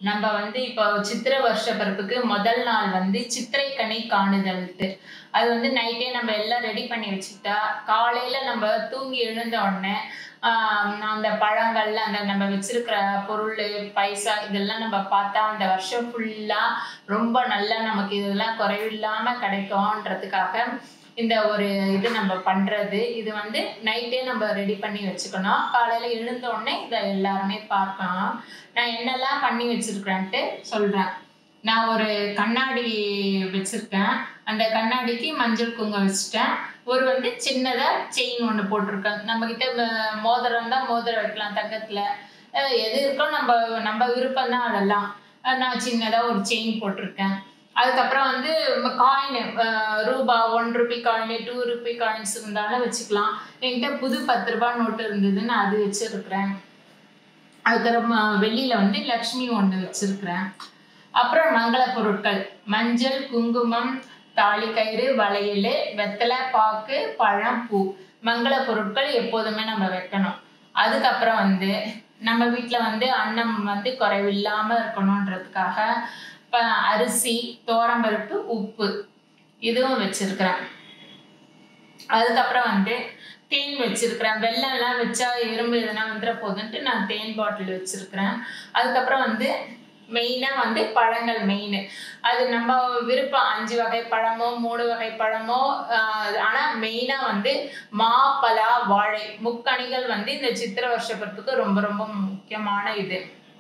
நம்ம வந்து இப்போ சித்திரை வருஷ பிறப்புக்கு முதல் நாள் வந்து சித்திரை கனி காணுதல்ட்டு அது வந்து நைட்டே நம்ம எல்லாம் ரெடி பண்ணி வச்சுக்கிட்டா காலையில நம்ம தூங்கி எழுந்த உடனே ஆஹ் அந்த பழங்கள்ல அந்த நம்ம வச்சிருக்கிற பொருள் பைசா இதெல்லாம் நம்ம பார்த்தா அந்த வருஷம் ஃபுல்லா ரொம்ப நல்லா நமக்கு இதெல்லாம் குறைவில்லாம கிடைக்கும்ன்றதுக்காக இந்த ஒரு இது நம்ம பண்றது இது வந்து நைட்டே நம்ம ரெடி பண்ணி வச்சுக்கணும் காலையில எழுந்த உடனே இதை எல்லாருமே பார்க்கணும் நான் என்னெல்லாம் பண்ணி வச்சிருக்கிறேன்ட்டு சொல்றேன் நான் ஒரு கண்ணாடி வச்சிருக்கேன் அந்த கண்ணாடிக்கு மஞ்சள் குங்குமம் வச்சுட்டேன் ஒரு வந்து சின்னதா செயின் ஒன்று போட்டிருக்கேன் நம்ம கிட்ட ம- மோதிரம் தான் மோதிரம் வைக்கலாம் தங்கத்துல அஹ் எது இருக்கோ நம்ம நம்ம விருப்பம் தான் அதெல்லாம் அஹ் நான் சின்னதா ஒரு செயின் போட்டிருக்கேன் அதுக்கப்புறம் வந்து காயின் ரூபா one rupee coin two rupee coins இருந்தாலும் வச்சுக்கலாம் என்கிட்ட புது பத்து ரூபாய் நோட்டு இருந்தது நான் அது வச்சிருக்கிறேன் அதுக்கப்புறம் அஹ், வெள்ளியில வந்து லக்ஷ்மி ஒன்று வச்சிருக்கிறேன் அப்புறம் மங்கள பொருட்கள் மஞ்சள் குங்குமம் தாலி கயிறு வளையல் வெத்தலை பாக்கு பழம் பூ மங்கள பொருட்கள் எப்போதுமே நம்ம வைக்கணும் அதுக்கப்புறம் வந்து நம்ம வீட்டில் வந்து அன்னம் வந்து குறைவில்லாம இருக்கணுன்றதுக்காக இப்போ அரிசி தோரம்பருப்பு உப்பு இதுவும் வச்சிருக்கிறேன் அதுக்கப்புறம் வந்து தேன் வச்சிருக்கிறேன் வெள்ளம்லாம் வச்சா எறும்பு எதுனா வந்துட போகுதுன்ட்டு நான் தேன் பாட்டில் வச்சிருக்கிறேன் அதுக்கப்புறம் வந்து மெயினாக வந்து பழங்கள் மெயின் அது நம்ம விருப்பம் அஞ்சு வகை பழமோ மூணு வகை பழமோ ஆனால் மெயினாக வந்து மா பலா வாழை முக்கணிகள் வந்து இந்த சித்திரை வருஷப்பத்துக்கு ரொம்ப ரொம்ப முக்கியமான இது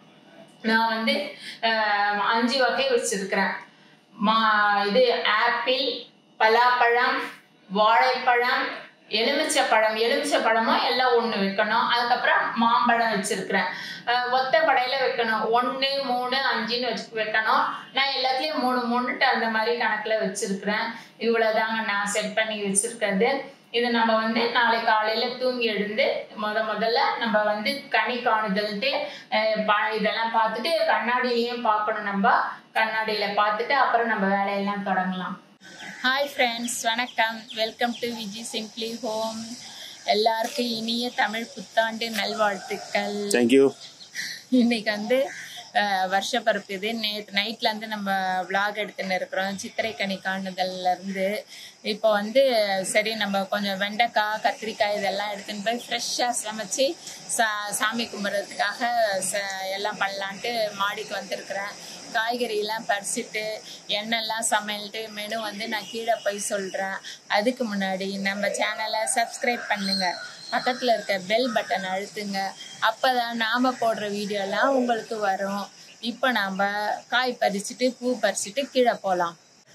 நான் வந்து ஆஹ், அஞ்சு வகை வச்சிருக்கிறேன் மா இது ஆப்பிள் பலாப்பழம் வாழைப்பழம் எலுமிச்சை பழம் எலுமிச்சை பழமும் எல்லாம் ஒன்று வைக்கணும் அதுக்கப்புறம் மாம்பழம் வச்சிருக்கிறேன் ஆஹ், ஒத்த படையில வைக்கணும் ஒன்று மூணு அஞ்சுன்னு வச்சு வைக்கணும் நான் எல்லாத்துலேயும் மூணு மூணுட்டு அந்த மாதிரி கணக்கில் வச்சிருக்கிறேன் இவ்வளோதாங்க நான் செட் பண்ணி வச்சிருக்கிறது இது நம்ம வந்து நாளை காலையில தூங்கி எழுந்து முத முதல்ல நம்ம வந்து கனி காணுதல்ட்டு அஹ், பா- இதெல்லாம் பார்த்துட்டு கண்ணாடியிலையும் பார்க்கணும் நம்ம கண்ணாடியில பார்த்துட்டு அப்புறம் நம்ம வேலையெல்லாம் தொடங்கலாம் ஹாய் ஃப்ரெண்ட்ஸ் வணக்கம் welcome to Viji simply home எல்லாருக்கும் இனிய தமிழ் புத்தாண்டு நல்வாழ்த்துக்கள் தேங்க்யூ இன்னைக்கு வந்து அஹ், வருஷப்பிறப்பு இது நேற்று நைட்ல இருந்து நம்ம விளாக் எடுத்துன்னு இருக்கிறோம் சித்திரை கனி காணுதல்ல இருந்து இப்போ வந்து சரி நம்ம கொஞ்சம் வெண்டைக்காய் கத்திரிக்காய் இதெல்லாம் எடுத்துன்னு போய் ஃப்ரெஷ்ஷாக சமைச்சு சா சாமி கும்பிட்றதுக்காக ச எல்லாம் பண்ணலான்ட்டு மாடிக்கு வந்திருக்கிறேன் காய்கறியெல்லாம் பறிச்சுட்டு எண்ணெய்லாம் சமையல்ட்டு மெனு வந்து நான் கீழே போய் சொல்கிறேன் அதுக்கு முன்னாடி நம்ம சேனலை சப்ஸ்கிரைப் பண்ணுங்க பக்கத்தில் இருக்க பெல் பட்டன் அழுத்துங்க அப்போ தான் நாம் போடுற வீடியோலாம் உங்களுக்கு வரும் இப்போ நாம் காய் பறிச்சுட்டு பூ பறிச்சுட்டு கீழே போகலாம்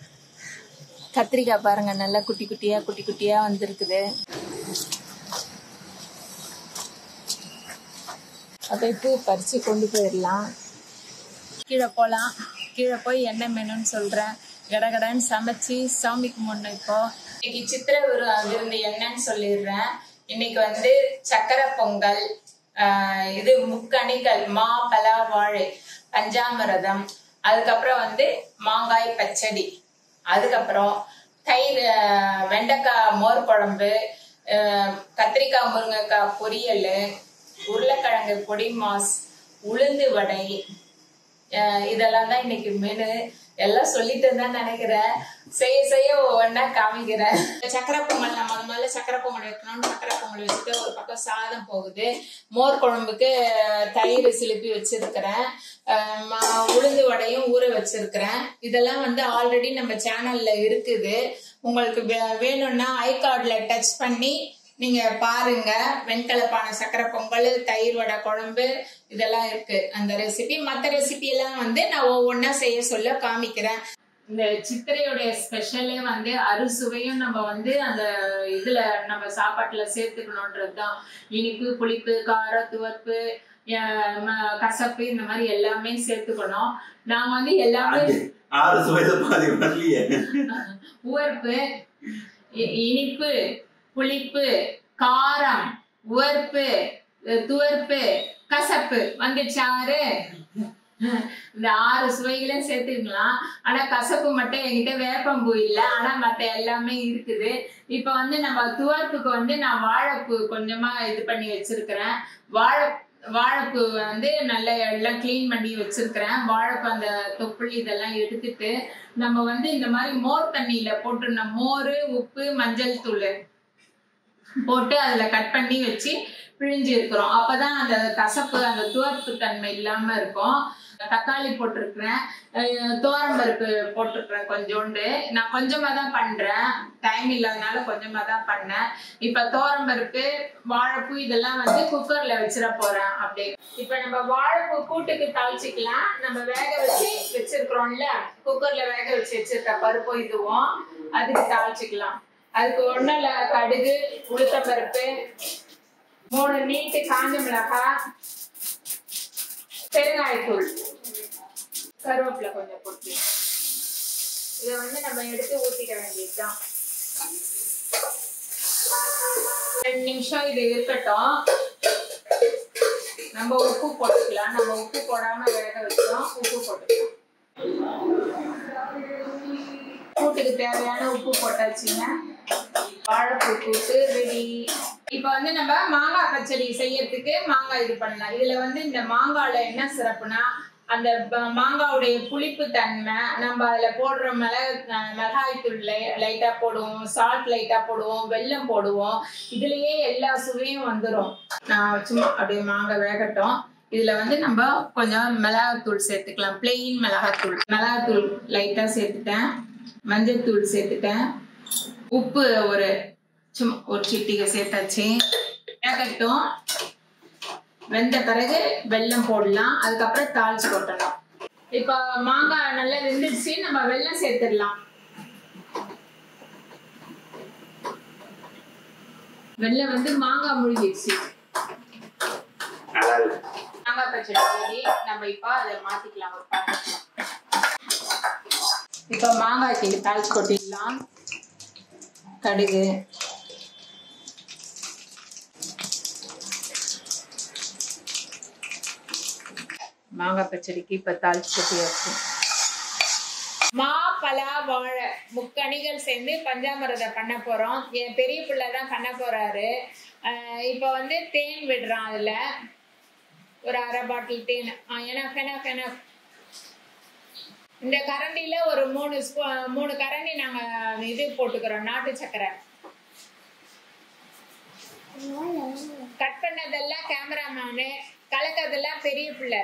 கத்திரிக்காய் பாருங்க நல்லா குட்டி குட்டியா குட்டி குட்டியா வந்திருக்குது அப்படியே பூ பறிச்சு கொண்டு போயிடலாம் கீழே போகலாம் கீழே போய் என்ன மெனுன்னு சொல்கிறேன் கடகடன்னு சமைச்சு சாமி கும்பிடணும் இப்போ இன்னைக்கு சித்திரை விரு விருந்து என்னன்னு சொல்லிடுறேன் இன்னைக்கு வந்து சக்கரை பொங்கல் ஆஹ் இது முக்கணிகள் மா பலா வாழை பஞ்சாமிரதம் அதுக்கப்புறம் வந்து மாங்காய் பச்சடி அதுக்கப்புறம் தயிர் ஆஹ் வெண்டைக்காய் மோர் குழம்பு ஆஹ் கத்திரிக்காய் முருங்கைக்காய் பொரியல் உருளைக்கிழங்கு பொடி மாஸ் உளுந்து வடை அஹ் இதெல்லாம் தான் இன்னைக்கு மெனு எல்லாம் சொல்லிட்டு தான் நினைக்கிறேன் செய்ய செய்ய ஒவ்வொன்றா காமிக்கிறேன் சக்கரை பொங்கல் நான் முத முதல்ல சக்கரை பொங்கல் வைக்கணும்னு சக்கரை பொங்கல் வச்சுட்டு ஒரு பக்கம் சாதம் போகுது மோர் குழம்புக்கு தயிர் சிலுப்பி வச்சிருக்கிறேன் அஹ் ம- உளுந்து வடையும் ஊற வச்சிருக்கிறேன் இதெல்லாம் வந்து ஆல்ரெடி நம்ம சேனல்ல இருக்குது உங்களுக்கு வே- வேணும்னா ஐ கார்ட்ல டச் பண்ணி நீங்க பாருங்க வெண்கல பானை சக்கரை பொங்கல் தயிர் வடை குழம்பு இதெல்லாம் இருக்கு அந்த ரெசிபி மற்ற ரெசிபி எல்லாம் வந்து நான் ஒவ்வொன்றா செய்ய சொல்ல காமிக்கிறேன் இந்த சித்திரையுடைய ஸ்பெஷலே வந்து அறுசுவையும் நம்ம வந்து அந்த இதுல நம்ம சாப்பாட்டுல சேர்த்துக்கணுன்றது தான் இனிப்பு புளிப்பு காரம் துவர்ப்பு அஹ் ம- கசப்பு இந்த மாதிரி எல்லாமே சேர்த்துக்கணும் நாங்க வந்து எல்லாமே ஆறு சுவையில பாதி வரலையே உவர்ப்பு இ- இனிப்பு புளிப்பு காரம் உவர்ப்பு அஹ் துவர்ப்பு கசப்பு வந்துச்சாரு இந்த ஆறு சுவைகளையும் சேர்த்துக்கலாம் ஆனா கசப்பு மட்டும் என்கிட்ட வேப்பம்பூ இல்லை ஆனா மத்த எல்லாமே இருக்குது இப்ப வந்து நம்ம துவர்ப்புக்கு வந்து நான் வாழைப்பூ கொஞ்சமா இது பண்ணி வச்சிருக்கிறேன் வாழை வாழைப்பூ வந்து நல்லா எல்லாம் க்ளீன் பண்ணி வச்சிருக்கிறேன் வாழைப்பூ அந்த தொப்புள் இதெல்லாம் எடுத்துட்டு நம்ம வந்து இந்த மாதிரி மோர் தண்ணியில போட்டுருந்த மோர் உப்பு மஞ்சள் தூள் போட்டு அதில் கட் பண்ணி வச்சு பிழிஞ்சு இருக்கிறோம் அப்பதான் அந்த கசப்பு அந்த துவர்ப்பு தன்மை இல்லாம இருக்கும் தக்காளி போட்டிருக்கிறேன் அஹ் துவரம்பருப்பு போட்டிருக்கிறேன் கொஞ்சோண்டு நான் கொஞ்சமா தான் பண்றேன் டைம் இல்லாதனால கொஞ்சமா தான் பண்ணேன் இப்ப துவரம்பருப்பு வாழைப்பூ இதெல்லாம் வந்து குக்கர்ல வச்சிட போறேன் அப்படியே இப்ப நம்ம வாழைப்பூ கூட்டுக்கு தாளிச்சுக்கலாம் நம்ம வேக வச்சு வச்சிருக்கிறோம்ல குக்கர்ல வேக வச்சு வச்சிருக்க பருப்பு இதுவும் அதுக்கு தாளிச்சுக்கலாம் அதுக்கு ஒண்ணும் இல்ல கடுகு உளுத்தம்பருப்பு மூணு நீட்டு காஞ்ச மிளகாய் பெருங்காயத்தூள் கருவேப்பிலை கொஞ்சம் போட்டு இதை வந்து நம்ம எடுத்து ஊத்திக்க வேண்டியதுதான் ரெண்டு நிமிஷம் இது இருக்கட்டும் நம்ம உப்பு போட்டுக்கலாம் நம்ம உப்பு போடாம வேக வச்சோம் உப்பு போட்டுக்கலாம் கூட்டுக்கு தேவையான உப்பு போட்டாச்சுங்க வாழைப்பூ கூட்டு ரெடி இப்போ வந்து நம்ம மாங்காய் பச்சடி செய்யறதுக்கு மாங்காய் இது பண்ணலாம் இதுல வந்து இந்த மாங்காய்ல என்ன சிறப்புனா அந்த ப- மாங்காவுடைய புளிப்பு தன்மை நம்ம அதுல போடுற மிளகு அஹ் மிளகாய் தூள் லைட்டா போடுவோம் சால்ட் லைட்டா போடுவோம் வெல்லம் போடுவோம் இதுலயே எல்லா சுவையும் வந்துடும் நான் சும்மா அப்படியே மாங்காய் வேகட்டும் இதுல வந்து நம்ம கொஞ்சம் மிளகாத்தூள் சேர்த்துக்கலாம் பிளெயின் மிளகாத்தூள் மிளகாத்தூள் லைட்டா சேர்த்துட்டேன் மஞ்சள் தூள் சேர்த்துட்டேன் உப்பு ஒரு சும்மா ஒரு சிட்டிகை சேர்த்தாச்சு வேகட்டும் வெந்த பிறகு வெல்லம் போடலாம் அதுக்கப்புறம் தாளிச்சு கொட்டணும் இப்போ மாங்காய் நல்லா வெந்துடுச்சு நம்ம வெல்லம் சேர்த்துடலாம் வெல்லம் வந்து மாங்காய் முழுகிடுச்சு நல்லா இருக்கு மாங்காய் பச்சடி ரெடி நம்ம இப்போ அதை மாத்திக்கலாம் ஒரு பாத்திரத்துல இப்போ மாங்காய்க்கு தாளிச்சு கொட்டிடலாம் கடுகு மாங்காய் பச்சடிக்கு இப்போ தாளிச்சு கொட்டியாச்சு மா பலா வாழை முக்கணிகள் சேர்ந்து பஞ்சாமிரதை பண்ண போறோம் என் பெரிய பிள்ளை தான் பண்ண போறாரு அஹ் இப்போ வந்து தேன் விடுறான் அதுல ஒரு அரை பாட்டில் தேன் எனஃப் எனஃப் எனஃப் இந்த கரண்டில ஒரு மூணு ஸ்பூ மூணு கரண்டி நாங்க இது போட்டுக்கிறோம் நாட்டு சக்கரை கட் பண்ணதெல்லாம் கேமராமேனு கலக்கிறதெல்லாம் பெரிய பிள்ளை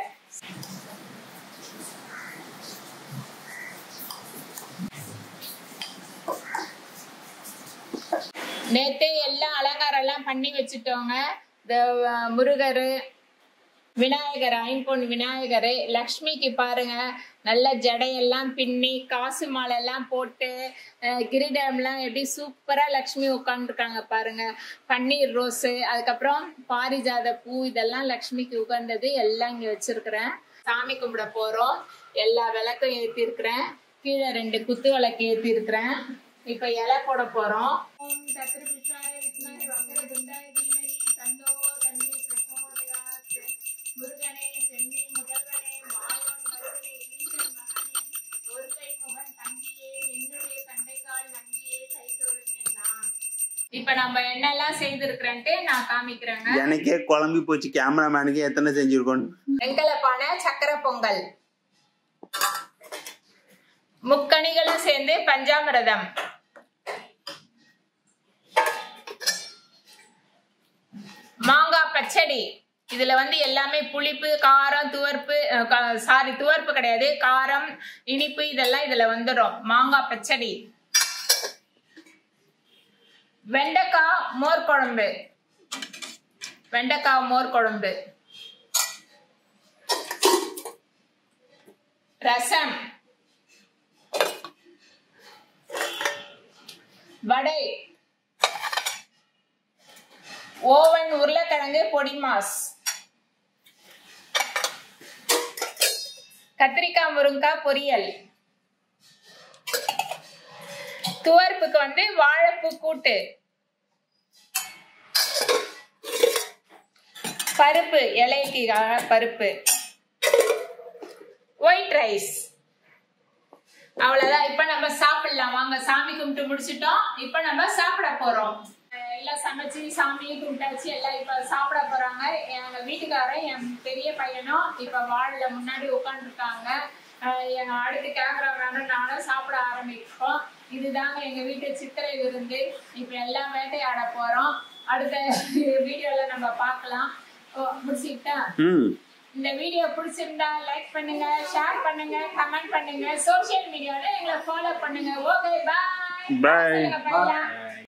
நேத்தே எல்லாம் அலங்காரம் எல்லாம் பண்ணி வச்சுட்டோங்க இந்த அஹ், முருகர் விநாயகர் ஐம்பொன் விநாயகர் லக்ஷ்மிக்கு பாருங்க நல்ல ஜடையெல்லாம் பின்னி காசு மாலை எல்லாம் போட்டு அஹ், கிரீடம்லாம் எப்படி சூப்பரா லக்ஷ்மி உட்காந்துருக்காங்க பாருங்க பன்னீர் ரோஸு அதுக்கப்புறம் பாரிஜாத பூ இதெல்லாம் லக்ஷ்மிக்கு உகந்தது எல்லாம் இங்க வச்சிருக்கிறேன் சாமி கும்பிட போறோம் எல்லா விளக்கும் ஏத்தி இருக்கிறேன் கீழே ரெண்டு குத்து விளக்கு ஏத்தி இருக்கிறேன் இப்ப இலை போட போறோம் ஓம் சத்ருபிஷாய வித்மஹே வக்ரதுண்டாய தீமஹி தன்னோ தன்னி பிரசோதயாத். முருகனே சென்னி முதல்வனே மாயோன் மருகனே ஈசன் மகனே ஒரு கை முகன் தம்பியே என்னுடைய கண்டைக்கால் நம்பியே கை தொழுவேன் நான் இப்ப நம்ம என்னெல்லாம் செய்திருக்கிறேன்ட்டு நான் காமிக்கிறேங்க எனக்கே குழம்பி போச்சு கேமராமேனுக்கு எத்தனை செஞ்சிருக்கோம் வெங்கல பானை சக்கரை பொங்கல் முக்கணிகளும் சேர்ந்து பஞ்சாமிரதம் மாங்காய் பச்சடி இதுல வந்து எல்லாமே புளிப்பு காரம் துவர்ப்பு சாரி துவர்ப்பு கிடையாது காரம் இனிப்பு இதெல்லாம் இதுல வந்துடும் மாங்காய் பச்சடி வெண்டைக்காய் மோர் குழம்பு வெண்டைக்காய் மோர் குழம்பு ரசம் வடை ஓவன் உருளைக்கிழங்கு பொடி மாஸ் கத்திரிக்காய் முருங்காய் பொரியல் துவர்ப்புக்கு வந்து வாழைப்பூ கூட்டு பருப்பு இலைக்கு அஹ், பருப்பு ஒயிட் ரைஸ் அவ்வளவுதான் இப்ப நம்ம சாப்பிடலாம் வாங்க சாமி கும்பிட்டு முடிச்சிட்டோம் இப்ப நம்ம சாப்பிட போறோம் அஹ் எல்லாம் சமைச்சு சாமியை கும்பிட்டாச்சு எல்லாம் இப்ப சாப்பிட போறாங்க எங்க வீட்டுக்காரன் என் பெரிய பையனும் இப்ப வாழல முன்னாடி உட்காந்துருக்காங்க எங்க அடுத்து கேமராமேனும் நானும் சாப்பிட ஆரம்பிப்போம் இதுதாங்க எங்க வீட்டு சித்திரை விருந்து இப்ப எல்லாம் வேட்டையாட போறோம் அடுத்த வீடியோல நம்ம பார்க்கலாம் ஓ, முடிச்சுக்கிட்டா ம் இந்த வீடியோ பிடிச்சிருந்தா லைக் பண்ணுங்க ஷேர் பண்ணுங்க கமெண்ட் பண்ணுங்க சோஷியல் மீடியால எங்களை ஃபாலோ பண்ணுங்க ஓகே பாய் Bye. பாய்